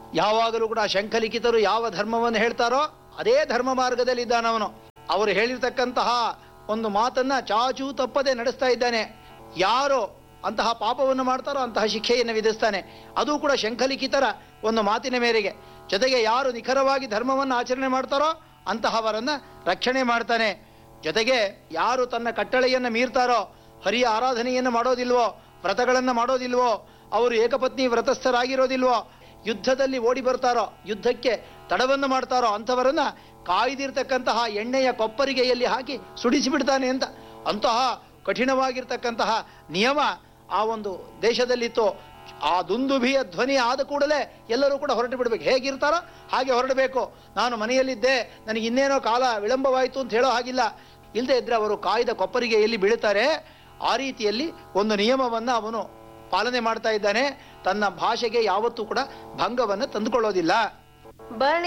ಯಾವಾಗಲೂ ಕೂಡ ಶಂಖಲಿಖಿತರು ಯಾವ ಧರ್ಮವನ್ನು ಹೇಳ್ತಾರೋ ಅದೇ ಧರ್ಮ ಮಾರ್ಗದಲ್ಲಿ ಇದ್ದಾನವನು ಅವರು ಹೇಳಿರ್ತಕ್ಕಂತಹ ಒಂದು ಮಾತನ್ನ ಚಾಚೂ ತಪ್ಪದೆ ನಡೆಸ್ತಾ ಇದ್ದಾನೆ ಯಾರು ಅಂತಹ ಪಾಪವನ್ನು ಮಾಡ್ತಾರೋ ಅಂತಹ ಶಿಕ್ಷೆಯನ್ನು ವಿಧಿಸ್ತಾನೆ ಅದು ಕೂಡ ಶಂಖಲಿಖಿತರ ಒಂದು ಮಾತಿನ ಮೇರೆಗೆ ಜೊತೆಗೆ ಯಾರು ನಿಖರವಾಗಿ ಧರ್ಮವನ್ನು ಆಚರಣೆ ಮಾಡ್ತಾರೋ ಅಂತಹವರನ್ನ ರಕ್ಷಣೆ ಮಾಡ್ತಾನೆ ಜೊತೆಗೆ ಯಾರು ತನ್ನ ಕಟ್ಟಳೆಯನ್ನು ಮೀರ್ತಾರೋ ಹರಿಯ ಆರಾಧನೆಯನ್ನು ಮಾಡೋದಿಲ್ವೋ ವ್ರತಗಳನ್ನು ಮಾಡೋದಿಲ್ವೋ ಅವರು ಏಕಪತ್ನಿ ವ್ರತಸ್ಥರಾಗಿರೋದಿಲ್ವೋ ಯುದ್ಧದಲ್ಲಿ ಓಡಿ ಬರ್ತಾರೋ ಯುದ್ಧಕ್ಕೆ ತಡವನ್ನು ಮಾಡ್ತಾರೋ ಅಂಥವರನ್ನ ಕಾಯ್ದಿರ್ತಕ್ಕಂತಹ ಎಣ್ಣೆಯ ಕೊಪ್ಪರಿಗೆಯಲ್ಲಿ ಹಾಕಿ ಸುಡಿಸಿ ಬಿಡ್ತಾನೆ ಅಂತ ಅಂತಹ ಕಠಿಣವಾಗಿರ್ತಕ್ಕಂತಹ ನಿಯಮ ಆ ಒಂದು ದೇಶದಲ್ಲಿತ್ತು ಆ ದುಂದುಭಿಯ ಧ್ವನಿ ಆದ ಕೂಡಲೇ ಎಲ್ಲರೂ ಕೂಡ ಹೊರಟು ಬಿಡಬೇಕು ಹೇಗಿರ್ತಾರೋ ಹಾಗೆ ಹೊರಡಬೇಕು ನಾನು ಮನೆಯಲ್ಲಿದ್ದೆ ನನಗೆ ಇನ್ನೇನೋ ಕಾಲ ವಿಳಂಬವಾಯಿತು ಅಂತ ಹೇಳೋ ಹಾಗಿಲ್ಲ ಇಲ್ಲದೆ ಇದ್ರೆ ಅವರು ಕಾಯ್ದ ಕೊಪ್ಪರಿಗೆ ಎಲ್ಲಿ ಬೀಳುತ್ತಾರೆ ಆ ರೀತಿಯಲ್ಲಿ ಒಂದು ನಿಯಮವನ್ನು ಅವನು ಪಾಲನೆ ಮಾಡ್ತಾ ಇದ್ದಾನೆ ತನ್ನ ಭಾಷೆಗೆ ಯಾವತ್ತೂ ಕೂಡ ಭಂಗವನ್ನು ತಂದುಕೊಳ್ಳೋದಿಲ್ಲ ಬರ್ಣಿ